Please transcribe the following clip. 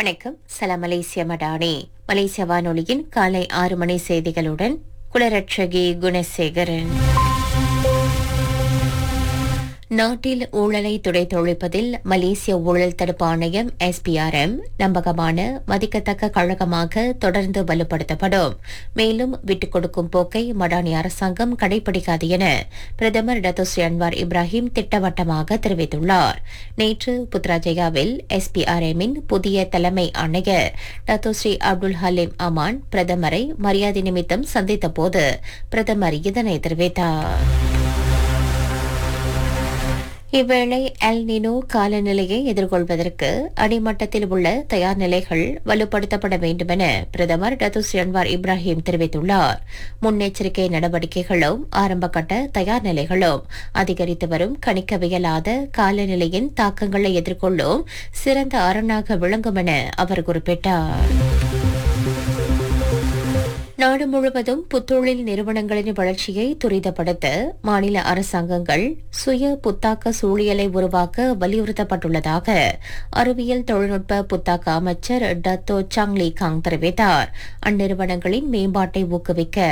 வணக்கம் சலாம் மலேசிய மடானி மலேசிய வானொலியின் காலை ஆறு மணி செய்திகளுடன் குலரட்சகி குணசேகரன் நாட்டில் ஊழலை துடைத்தொழிப்பதில் மலேசிய ஊழல் தடுப்பு ஆணையம் எஸ்பிஆர்எம் நம்பகமான மதிக்கத்தக்க கழகமாக தொடர்ந்து வலுப்படுத்தப்படும் மேலும் விட்டுக் கொடுக்கும் போக்கை மடானி அரசாங்கம் கடைபிடிக்காது என பிரதமர் டத்தோஸ்ரீ அன்வார் இப்ராஹிம் திட்டவட்டமாக தெரிவித்துள்ளார் நேற்று புத்ராஜயாவில் எஸ்பிஆர்எம்மின் புதிய தலைமை ஆணையர் டத்தோஸ்ரீ அப்துல் ஹலீம் அமான் பிரதமரை மரியாதை நிமித்தம் சந்தித்தபோது பிரதமர் இதனை தெரிவித்தார் இவ்வேளை எல் நினோ காலநிலையை எதிர்கொள்வதற்கு அடிமட்டத்தில் உள்ள தயார் நிலைகள் வலுப்படுத்தப்பட வேண்டுமென பிரதமர் டத்துஸ்ரீ அன்வார் இப்ராஹிம் தெரிவித்துள்ளார் முன்னெச்சரிக்கை நடவடிக்கைகளும் ஆரம்பகட்ட தயார் நிலைகளும் அதிகரித்து வரும் கணிக்கவியலாத காலநிலையின் தாக்கங்களை எதிர்கொள்ளும் சிறந்த அரணாக விளங்கும் என அவர் குறிப்பிட்டார் நாடு முழுவதும் புத்தொழில் நிறுவனங்களின் வளர்ச்சியை துரிதப்படுத்த மாநில அரசாங்கங்கள் சுய புத்தாக்க சூழியலை உருவாக்க வலியுறுத்தப்பட்டுள்ளதாக அறிவியல் தொழில்நுட்ப புத்தாக்க அமைச்சர் டத்தோ சாங்லி காங் தெரிவித்தார் அந்நிறுவனங்களின் மேம்பாட்டை ஊக்குவிக்க